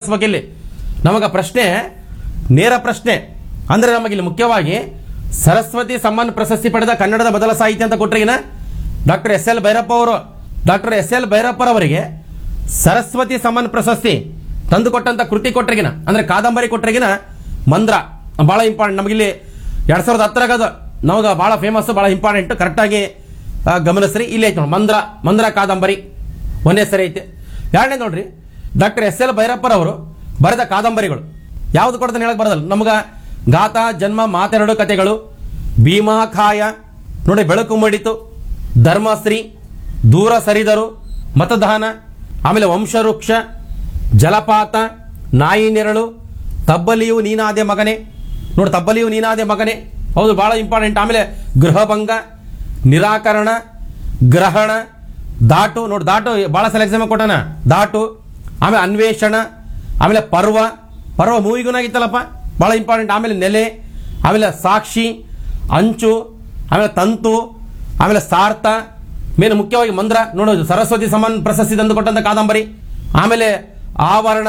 ಗಮನಿಸ್ಬೇಕು ಇಲ್ಲಿ ನಮಗ ಪ್ರಶ್ನೆ ನೇರ ಪ್ರಶ್ನೆ ಅಂದ್ರೆ ನಮಗಿಲ್ಲಿ ಮುಖ್ಯವಾಗಿ ಸರಸ್ವತಿ ಸಮ್ಮಾನ್ ಪ್ರಶಸ್ತಿ ಪಡೆದ ಕನ್ನಡದ ಬದಲ ಸಾಹಿತ್ಯ ಅಂತ ಕೊಟ್ರಿಗಿನ ಡಾಕ್ಟರ್ ಎಸ್ ಎಲ್ ಭೈರಪ್ಪ ಅವರು ಡಾಕ್ಟರ್ ಎಸ್ ಎಲ್ ಭೈರಪ್ಪರವರಿಗೆ ಸರಸ್ವತಿ ಸಮ್ಮಾನ್ ಪ್ರಶಸ್ತಿ ತಂದು ಕೊಟ್ಟಂತ ಕೃತಿ ಕೊಟ್ರಿಗಿನ ಅಂದ್ರೆ ಕಾದಂಬರಿ ಕೊಟ್ರಿಗಿನ ಮಂದ್ರ ಬಹಳ ಇಂಪಾರ್ಟೆಂಟ್ ನಮಗಿಲ್ಲಿ ಎರಡ್ ಸಾವಿರದ ಹತ್ತರಾಗದ ನಮಗ ಬಹಳ ಫೇಮಸ್ ಬಹಳ ಇಂಪಾರ್ಟೆಂಟ್ ಕರೆಕ್ಟಾಗಿ ಗಮನಿಸ್ರಿ ಇಲ್ಲಿ ಐತೆ ನೋಡಿ ಮಂದ್ರ ಮಂದ್ರ ಕಾದಂಬರಿ ಒಂದೇ ಸರಿ ಐತೆ ಎರಡನೇ ನೋಡ್ರಿ ಡಾಕ್ಟರ್ ಎಸ್ ಎಲ್ ಭೈರಪ್ಪರವರು ಬರೆದ ಕಾದಂಬರಿಗಳು ಯಾವ್ದು ಕೊಡ್ತಾನೆ ಹೇಳಕ್ ಬರೋದಲ್ಲ ನಮಗ ಗಾತ ಜನ್ಮ ಮಾತೆರಡು ಕಥೆಗಳು ಭೀಮಾ ಖಾಯ ನೋಡಿ ಬೆಳಕು ಮೂಡಿತು ಧರ್ಮಶ್ರೀ ದೂರ ಸರಿದರು ಮತದಾನ ಆಮೇಲೆ ವಂಶವೃಕ್ಷ ಜಲಪಾತ ನಾಯಿ ನೆರಳು ತಬ್ಬಲಿಯು ನೀನಾದೆ ಮಗನೇ ನೋಡಿ ತಬ್ಬಲಿಯು ನೀನಾದೆ ಮಗನೇ ಹೌದು ಬಹಳ ಇಂಪಾರ್ಟೆಂಟ್ ಆಮೇಲೆ ಗೃಹಭಂಗ ನಿರಾಕರಣ ಗ್ರಹಣ ದಾಟು ನೋಡಿ ದಾಟು ಬಹಳ ಸಲ ಎಕ್ಸಾಮ್ ಕೊಟ್ಟಾನ ದಾಟು ಆಮೇಲೆ ಅನ್ವೇಷಣ ಆಮೇಲೆ ಪರ್ವ ಪರ್ವ ಮೂವಿಗೂನಾಗಿತ್ತಲ್ಲಪ್ಪ ಬಹಳ ಇಂಪಾರ್ಟೆಂಟ್ ಆಮೇಲೆ ನೆಲೆ ಆಮೇಲೆ ಸಾಕ್ಷಿ ಅಂಚು ಆಮೇಲೆ ತಂತು ಆಮೇಲೆ ಸಾರ್ಥ ಮೇಲೆ ಮುಖ್ಯವಾಗಿ ಮಂದ್ರ ನೋಡೋದು ಸರಸ್ವತಿ ಸಮಾನ್ ಪ್ರಶಸ್ತಿ ತಂದು ಕೊಟ್ಟಂತ ಕಾದಂಬರಿ ಆಮೇಲೆ ಆವರಣ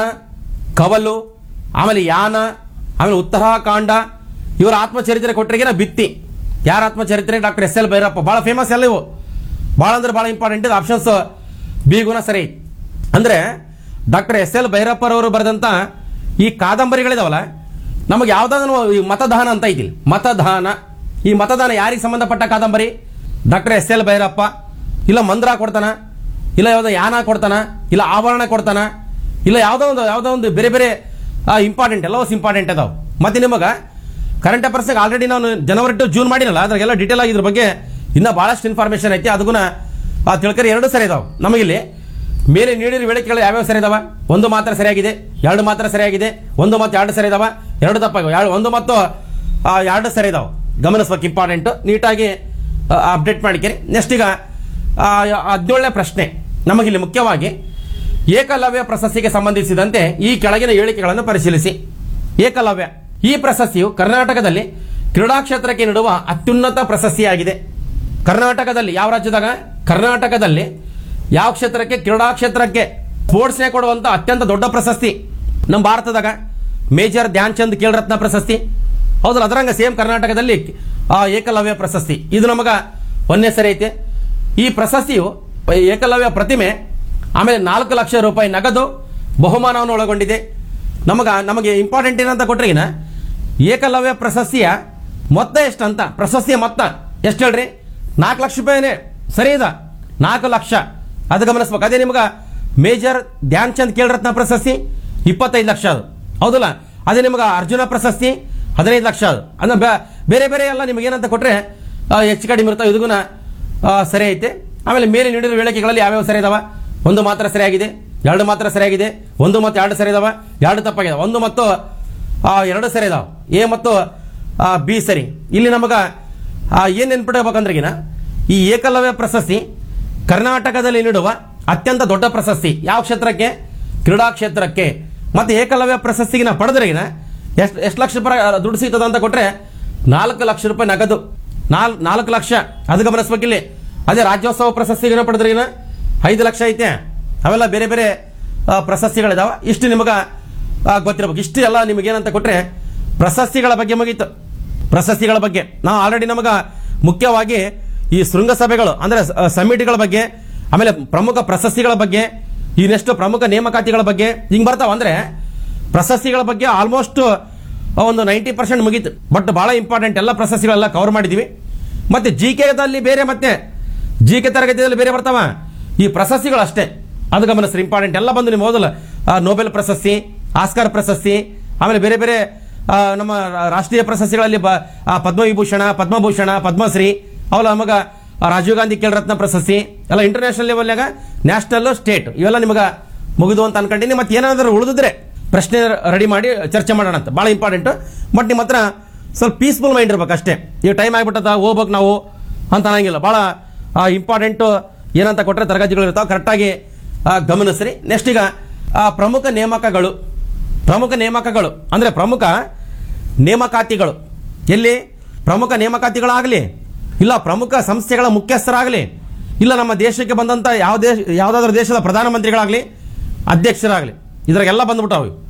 ಕವಲು ಆಮೇಲೆ ಯಾನ ಆಮೇಲೆ ಉತ್ತರಾಖಂಡ ಇವರ ಆತ್ಮಚರಿತ್ರೆ ಕೊಟ್ಟರಿಗಿನ ಬಿತ್ತಿ ಯಾರ ಆತ್ಮಚರಿತ್ರೆ ಡಾಕ್ಟರ್ ಎಸ್ ಎಲ್ ಭೈರಪ್ಪ ಬಹಳ ಫೇಮಸ್ ಎಲ್ಲ ಇವು ಬಹಳ ಅಂದ್ರೆ ಬಹಳ ಇಂಪಾರ್ಟೆಂಟ್ ಇದು ಆಪ್ಷನ್ಸ್ ಬಿ ಗುಣ ಸರಿ ಅಂದ್ರೆ ಡಾಕ್ಟರ್ ಎಸ್ ಎಲ್ ಭೈರಪ್ಪರವರು ಬರೆದಂತ ಈ ಕಾದಂಬರಿಗಳಿದಾವಲ್ಲ ನಮಗೆ ಯಾವ್ದಾದ್ರು ಈ ಮತದಾನ ಅಂತ ಐತಿ ಇಲ್ಲಿ. ಮತದಾನ ಈ ಮತದಾನ ಯಾರಿಗೆ ಸಂಬಂಧಪಟ್ಟ ಕಾದಂಬರಿ ಡಾಕ್ಟರ್ ಎಸ್ ಎಲ್ ಭೈರಪ್ಪ ಇಲ್ಲ ಮಂದ್ರ ಕೊಡ್ತಾನ ಇಲ್ಲ ಯಾವ್ದೋ ಯಾನ ಕೊಡ್ತಾನ ಇಲ್ಲ ಆವರಣ ಕೊಡ್ತಾನ ಇಲ್ಲ ಯಾವ್ದೋ ಒಂದು ಯಾವ್ದೋ ಒಂದು ಬೇರೆ ಬೇರೆ ಇಂಪಾರ್ಟೆಂಟ್ ಎಲ್ಲವೂ ಇಂಪಾರ್ಟೆಂಟ್ ಅದಾವ ಮತ್ತೆ ನಿಮಗ ಕರೆಂಟ್ ಅಫೇರ್ಸ್ ಆಲ್ರೆಡಿ ನಾನು ಜನವರಿ ಟು ಜೂನ್ ಮಾಡಿನಲ್ಲ ಅದ್ರಾಗೆಲ್ಲ ಡೀಟೇಲ್ ಆಗಿ ಇದ್ರ ಬಗ್ಗೆ ಇನ್ನ ಬಹಳಷ್ಟು ಇನ್ಫಾರ್ಮೇಶನ್ ಐತಿ ಅದಕ್ಕೂ ತಿಳ್ಕರಿ ಎರಡು ಸರಿ ಇದಾವೆ ನಮಗಿಲ್ಲಿ ಮೇಲೆ ನೀಡಿದ ವೇಳಿಕೆಗಳು ಯಾವ್ಯಾವ ಸರಿ ಇದಾವ ಒಂದು ಮಾತ್ರ ಸರಿಯಾಗಿದೆ ಎರಡು ಮಾತ್ರ ಸರಿಯಾಗಿದೆ ಒಂದು ಮತ್ತು ಎರಡು ಸರಿ ಇದಾವ ಎರಡು ತಪ್ಪಾಗಿವೆ ಎರಡು ಒಂದು ಮತ್ತು ಆ, ಎರಡು ಸರಿ ಇದಾವೆ ಗಮನಿಸ್ಬೇಕು ಇಂಪಾರ್ಟೆಂಟ್ ನೀಟಾಗಿ ಅಪ್ಡೇಟ್ ಮಾಡಿಕೆರಿ ನೆಕ್ಸ್ಟ್ ಈಗ ಆ, ಹದಿನೇಳನೇ ಪ್ರಶ್ನೆ ನಮಗಿಲ್ಲಿ ಮುಖ್ಯವಾಗಿ ಏಕಲವ್ಯ ಪ್ರಶಸ್ತಿಗೆ ಸಂಬಂಧಿಸಿದಂತೆ ಈ ಕೆಳಗಿನ ಹೇಳಿಕೆಗಳನ್ನು ಪರಿಶೀಲಿಸಿ ಏಕಲವ್ಯ ಈ ಪ್ರಶಸ್ತಿಯು ಕರ್ನಾಟಕದಲ್ಲಿ ಕ್ರೀಡಾ ಕ್ಷೇತ್ರಕ್ಕೆ ನೀಡುವ ಅತ್ಯುನ್ನತ ಪ್ರಶಸ್ತಿಯಾಗಿದೆ ಕರ್ನಾಟಕದಲ್ಲಿ ಯಾವ ರಾಜ್ಯದಾಗ ಕರ್ನಾಟಕದಲ್ಲಿ ಯಾವ ಕ್ಷೇತ್ರಕ್ಕೆ ಕ್ರೀಡಾ ಕ್ಷೇತ್ರಕ್ಕೆ ಸ್ಪೋರ್ಟ್ಸ್ನೇ ಕೊಡುವಂತ ಅತ್ಯಂತ ದೊಡ್ಡ ಪ್ರಶಸ್ತಿ ನಮ್ಮ ಭಾರತದಾಗ ಮೇಜರ್ ಧ್ಯಾನ್ ಚಂದ್ ಖೇಲ್ ರತ್ನ ಪ್ರಶಸ್ತಿ ಹೌದಲ್ಲ ಅದರಂಗ ಸೇಮ್ ಕರ್ನಾಟಕದಲ್ಲಿ ಆ ಏಕಲವ್ಯ ಪ್ರಶಸ್ತಿ ಇದು ನಮಗ ಒಂದೇ ಸರಿ ಐತೆ ಈ ಪ್ರಶಸ್ತಿಯು ಏಕಲವ್ಯ ಪ್ರತಿಮೆ ಆಮೇಲೆ ನಾಲ್ಕು ಲಕ್ಷ ರೂಪಾಯಿ ನಗದು ಬಹುಮಾನವನ್ನು ಒಳಗೊಂಡಿದೆ ನಮಗ ನಮಗೆ ಇಂಪಾರ್ಟೆಂಟ್ ಏನಂತ ಕೊಟ್ರಿಗಿನ ಏಕಲವ್ಯ ಪ್ರಶಸ್ತಿಯ ಮೊತ್ತ ಎಷ್ಟಂತ ಪ್ರಶಸ್ತಿಯ ಮೊತ್ತ ಎಷ್ಟು ಹೇಳ್ರಿ ನಾಲ್ಕು ಲಕ್ಷ ರೂಪಾಯಿನೇ ಸರಿ ಇದ ನಾಲ್ಕು ಲಕ್ಷ ಅದು ಗಮನಿಸ್ಬೇಕು ಅದೇ ನಿಮ್ಗ ಮೇಜರ್ ಧ್ಯಾನ್ ಚಂದ್ ಖೇಲ್ ರತ್ನ ಪ್ರಶಸ್ತಿ ಇಪ್ಪತ್ತೈದು ಲಕ್ಷ ಅದು ಹೌದಲ್ಲ ಅದೇ ನಿಮ್ಗೆ ಅರ್ಜುನ ಪ್ರಶಸ್ತಿ ಹದಿನೈದು ಲಕ್ಷ ಅದು ಅಂದ್ರೆ ಬೇ- ಬೇರೆ ಬೇರೆ ಎಲ್ಲ ನಿಮ್ಗೆ ಏನಂತ ಕೊಟ್ರೆ ಆ, ಹೆಚ್ಚು ಕಡಿಮೆ ಇರ್ತಾವೆ ಇದಕ್ಕೂನ ಆ, ಸರಿ ಐತೆ ಆಮೇಲೆ ಮೇಲೆ ನೀಡಿರೋ ಹೇಳಿಕೆಗಳಲ್ಲಿ ಯಾವ್ಯಾವ ಸರಿ ಇದಾವ ಒಂದು ಮಾತ್ರ ಸರಿಯಾಗಿದೆ ಎರಡು ಮಾತ್ರ ಸರಿಯಾಗಿದೆ ಒಂದು ಮತ್ತು ಎರಡು ಸರಿ ಇದಾವ ಎರಡು ತಪ್ಪಾಗಿದೆ ಒಂದು ಮತ್ತು ಆ, ಎರಡು ಸರಿ ಇದಾವ ಎ ಮತ್ತು ಆ, ಬಿ ಸರಿ ಇಲ್ಲಿ ನಮಗ ಏನು ನೆನ್ಪಿಡಬೇಕಂದ್ರೆಗಿನ ಈ ಏಕಲವ್ಯ ಪ್ರಶಸ್ತಿ ಕರ್ನಾಟಕದಲ್ಲಿ ನೀಡುವ ಅತ್ಯಂತ ದೊಡ್ಡ ಪ್ರಶಸ್ತಿ ಯಾವ ಕ್ಷೇತ್ರಕ್ಕೆ ಕ್ರೀಡಾ ಕ್ಷೇತ್ರಕ್ಕೆ ಮತ್ತೆ ಏಕಲವ್ಯ ಪ್ರಶಸ್ತಿಗಿನ ಪಡೆದ್ರೆಗಿನ ಎಷ್ಟು ಎಷ್ಟು ಲಕ್ಷ ರೂಪಾಯಿ ದುಡ್ಡು ಸಿಗ್ತದ ಅಂತ ಕೊಟ್ರೆ ನಾಲ್ಕು ಲಕ್ಷ ರೂಪಾಯಿ ನಗದು ನಾಲ್ ನಾಲ್ಕು ಲಕ್ಷ ಅದು ಗಮನಿಸ್ಬೇಕಿಲ್ಲಿ ಅದೇ ರಾಜ್ಯೋತ್ಸವ ಪ್ರಶಸ್ತಿಗಿನ ಪಡೆದ್ರಿಗಿನ ಐದು ಲಕ್ಷ ಐತೆ ಅವೆಲ್ಲ ಬೇರೆ ಬೇರೆ ಆ, ಪ್ರಶಸ್ತಿಗಳಿದಾವ ಇಷ್ಟು ನಿಮಗ ಆ, ಗೊತ್ತಿರ್ಬೇಕು ಇಷ್ಟು ಎಲ್ಲ ನಿಮಗೇನಂತ ಕೊಟ್ರೆ ಪ್ರಶಸ್ತಿಗಳ ಬಗ್ಗೆ ಮುಗೀತು ಪ್ರಶಸ್ತಿಗಳ ಬಗ್ಗೆ ನಾವು ಆಲ್ರೆಡಿ ನಮಗ ಮುಖ್ಯವಾಗಿ ಈ ಶೃಂಗಸಭೆಗಳು ಅಂದ್ರೆ ಸ- ಸಮಿತಿಗಳ ಬಗ್ಗೆ ಆಮೇಲೆ ಪ್ರಮುಖ ಪ್ರಶಸ್ತಿಗಳ ಬಗ್ಗೆ ಈ ನೆಕ್ಸ್ಟ್ ಪ್ರಮುಖ ನೇಮಕಾತಿಗಳ ಬಗ್ಗೆ ಹಿಂಗ್ ಬರ್ತಾವ ಅಂದ್ರೆ ಪ್ರಶಸ್ತಿಗಳ ಬಗ್ಗೆ ಆಲ್ಮೋಸ್ಟ್ ಒಂದು ನೈಂಟಿ ಪರ್ಸೆಂಟ್ ಮುಗೀತು ಬಟ್ ಬಹಳ ಇಂಪಾರ್ಟೆಂಟ್ ಎಲ್ಲ ಪ್ರಶಸ್ತಿಗಳೆಲ್ಲ ಕವರ್ ಮಾಡಿದೀವಿ ಮತ್ತೆ ಜಿ ದಲ್ಲಿ ಬೇರೆ ಮತ್ತೆ ಜಿ ಕೆ ತರಗತಿಯಲ್ಲಿ ಬೇರೆ ಬರ್ತಾವ ಈ ಪ್ರಶಸ್ತಿಗಳು ಅಷ್ಟೇ ಅದು ಗಮನಿಸ್ರಿ ಇಂಪಾರ್ಟೆಂಟ್ ಎಲ್ಲ ಬಂದು ನೀವು ಓದಲ್ಲ ಆ, ನೊಬೆಲ್ ಪ್ರಶಸ್ತಿ ಆಸ್ಕರ್ ಪ್ರಶಸ್ತಿ ಆಮೇಲೆ ಬೇರೆ ಬೇರೆ ಆ, ನಮ್ಮ ರಾಷ್ಟ್ರೀಯ ಪ್ರಶಸ್ತಿಗಳಲ್ಲಿ ಬ- ಆ, ಪದ್ಮವಿಭೂಷಣ ಪದ್ಮಭೂಷಣ ಪದ್ಮಶ್ರೀ ಅವೆಲ್ಲ ನಮಗ ಆ, ರಾಜೀವ್ ಗಾಂಧಿ ಖೇಲ್ ರತ್ನ ಪ್ರಶಸ್ತಿ ಎಲ್ಲ ಇಂಟರ್ನ್ಯಾಷನಲ್ ಲೆವೆಲ್ನಾಗ ನ್ಯಾಷನಲ್ ಸ್ಟೇಟ್ ಇವೆಲ್ಲ ನಿಮಗ ಮುಗಿದು ಅಂತ ಅನ್ಕೊಂಡಿನಿ ಮತ್ತೆ ಏನಾದರೂ ಉಳಿದಿದ್ರೆ ಪ್ರಶ್ನೆ ರೆಡಿ ಮಾಡಿ ಚರ್ಚೆ ಮಾಡೋಣ ಅಂತ ಭಾಳ ಇಂಪಾರ್ಟೆಂಟ್ ಬಟ್ ನಿಮ್ಮ ಹತ್ರ ಸ್ವಲ್ಪ ಪೀಸ್ಫುಲ್ ಮೈಂಡ್ ಇರ್ಬೇಕು ಅಷ್ಟೇ ಈಗ ಟೈಮ್ ಆಗ್ಬಿಟ್ಟದ ಹೋಗ್ಬೇಕು ನಾವು ಅಂತ ಅನ್ನಂಗಿಲ್ಲ ಭಾಳ ಇಂಪಾರ್ಟೆಂಟ್ ಏನಂತ ಕೊಟ್ಟರೆ ತರಗತಿಗಳು ಇರ್ತಾವೆ ಕರೆಕ್ಟಾಗಿ ಗಮನಿಸ್ರಿ ನೆಕ್ಸ್ಟ್ ಈಗ ಆ, ಪ್ರಮುಖ ನೇಮಕಗಳು ಪ್ರಮುಖ ನೇಮಕಗಳು ಅಂದರೆ ಪ್ರಮುಖ ನೇಮಕಾತಿಗಳು ಎಲ್ಲಿ ಪ್ರಮುಖ ನೇಮಕಾತಿಗಳಾಗಲಿ ಇಲ್ಲ ಪ್ರಮುಖ ಸಂಸ್ಥೆಗಳ ಮುಖ್ಯಸ್ಥರಾಗಲಿ ಇಲ್ಲ ನಮ್ಮ ದೇಶಕ್ಕೆ ಬಂದಂಥ ಯಾವ ದೇಶ ಯಾವುದಾದ್ರೂ ದೇಶದ ಪ್ರಧಾನಮಂತ್ರಿಗಳಾಗಲಿ ಅಧ್ಯಕ್ಷರಾಗಲಿ ಇದ್ರಾಗೆಲ್ಲ ಬಂದ್ಬಿಟ್ಟಾವೆ